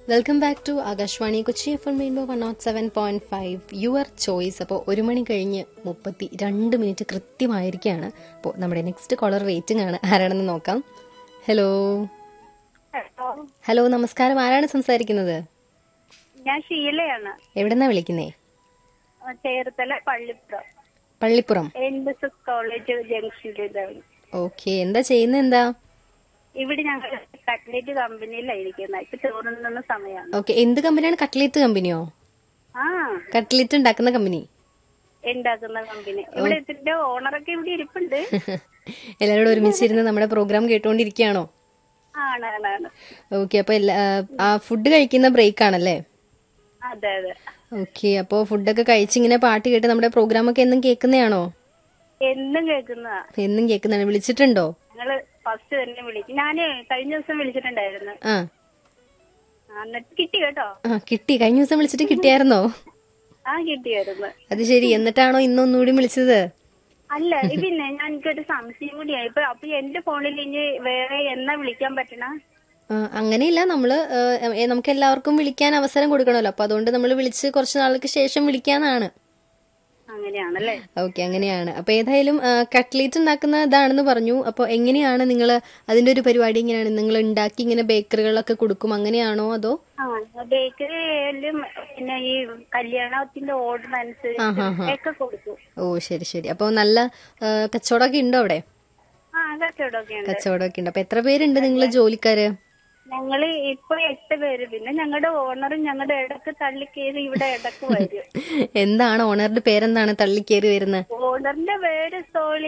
welcome back to Akashvani Kochi F M Rainbow one nought seven point five your choice അപ്പോൾ ഒരു മണി കഴിഞ്ഞ് മുപ്പത്തി രണ്ട് മിനിറ്റ് കൃത്യമായിരിക്കുകയാണ് അപ്പോൾ നമ്മുടെ നെക്സ്റ്റ് കോളർ വെയിറ്റിംഗ് ആണ് ആരാണെന്ന് നോക്കാം ഹലോ ഹലോ ഹലോ നമസ്കാരം ആരാണ് സംസാരിക്കുന്നത് ഞാൻ ഷീലയാണ് എവിടെന്നാ വിളിക്കുന്നേ ആ, Cherthala Pallippuram Pallippuram N S S college ജംഗ്ഷനിൽ ഓക്കെ എന്താ ചെയ്യുന്നത് എന്താ ഇവിടെ ഞങ്ങൾ കട്ട്ലേറ്റ് കമ്പനിയിലായിരിക്കുന്നത് ഇപ്പൊ ചോറുന്ന സമയമാണ് ഓക്കെ എന്ത് കമ്പനിയാണ് കട്ട്ലേറ്റ് കമ്പനിയോ ആ കട്ട്ലേറ്റ് ഉണ്ടാക്കുന്ന കമ്പനി ഉണ്ടാക്കുന്ന കമ്പനി ഇവിടെ ഇതിന്റെ ഓണറൊക്കെ ഇവിടെ ഇരിപ്പുണ്ട് എല്ലാവരോടും ഒരുമിച്ചിരുന്ന് നമ്മുടെ പ്രോഗ്രാം കേട്ടുകൊണ്ടിരിക്കുകയാണോ ആണ് ആണ് ഓക്കെ അപ്പൊ എല്ലാ ആ ഫുഡ് കഴിക്കുന്ന ബ്രേക്ക് ആണല്ലേ അതെ അതെ ഓക്കെ അപ്പോ ഫുഡൊക്കെ കഴിച്ചിങ്ങനെ പാട്ട് കേട്ട് നമ്മുടെ പ്രോഗ്രാം ഒക്കെ എന്നും കേൾക്കുന്നതാണോ എന്നും കേൾക്കുന്നതാ എന്നും കേൾക്കുന്നതാണ് വിളിച്ചിട്ടുണ്ടോ ഞങ്ങള് ഫസ്റ്റ് തന്നെ വിളിക്കും ഞാന് കഴിഞ്ഞ ദിവസം വിളിച്ചിട്ടുണ്ടായിരുന്നു ആ ആ, എന്നിട്ട് കിട്ടി കേട്ടോ ആ കിട്ടി കഴിഞ്ഞ ദിവസം വിളിച്ചിട്ട് കിട്ടിയായിരുന്നോ ആ കിട്ടിയായിരുന്നു അത് ശരി എന്നിട്ടാണോ ഇന്നൊന്നുകൂടി വിളിച്ചത് അല്ല പിന്നെ ഞാൻ എനിക്കൊരു സംശയം കൂടിയായി ഇപ്പൊ അപ്പൊ എന്റെ ഫോണിൽ ഇനി വേറെ എന്നാ വിളിക്കാൻ പറ്റണ ആ, അങ്ങനെയില്ല നമ്മള് ഏ, നമുക്ക് എല്ലാവർക്കും വിളിക്കാൻ അവസരം കൊടുക്കണമല്ലോ അപ്പൊ അതുകൊണ്ട് നമ്മൾ വിളിച്ച് കുറച്ച് നാൾക്ക് ശേഷം വിളിക്കാന്നാണ് അങ്ങനെയാണല്ലേ ഓക്കെ അങ്ങനെയാണ് അപ്പൊ ഏതായാലും കട്ട്ലേറ്റ് ഉണ്ടാക്കുന്ന ഇതാണെന്ന് പറഞ്ഞു അപ്പൊ എങ്ങനെയാണ് നിങ്ങൾ അതിന്റെ ഒരു പരിപാടി എങ്ങനെയാണ് നിങ്ങൾ ഉണ്ടാക്കി ഇങ്ങനെ ബേക്കറികളൊക്കെ കൊടുക്കും അങ്ങനെയാണോ അതോ ആ ബേക്കറിയിലും പിന്നെ ഈ കല്യാണത്തിന്റെ ഓർഡർ അനുസരിച്ച് ഒക്കെ കൊടുക്കും ഓ ശരി ശരി അപ്പൊ നല്ല ആ, കച്ചവടമൊക്കെ ഉണ്ടോ അവിടെ ആ കച്ചവടമൊക്കെ ഉണ്ട് കച്ചവടമൊക്കെ ഉണ്ട് അപ്പൊ എത്ര പേരുണ്ട് നിങ്ങൾ ജോലിക്കാര് ഞങ്ങള് ഇപ്പൊ എട്ട് പേര് പിന്നെ ഞങ്ങളുടെ ഓണറും ഞങ്ങളുടെ ഇടക്ക് തള്ളിക്കേറി ഇവിടെ ഇടക്ക് വരും എന്താണ് ഓണറുടെ പേരെന്താണ് തള്ളിക്കേറി വരുന്നത് ഓണറിന്റെ പേര് സോളി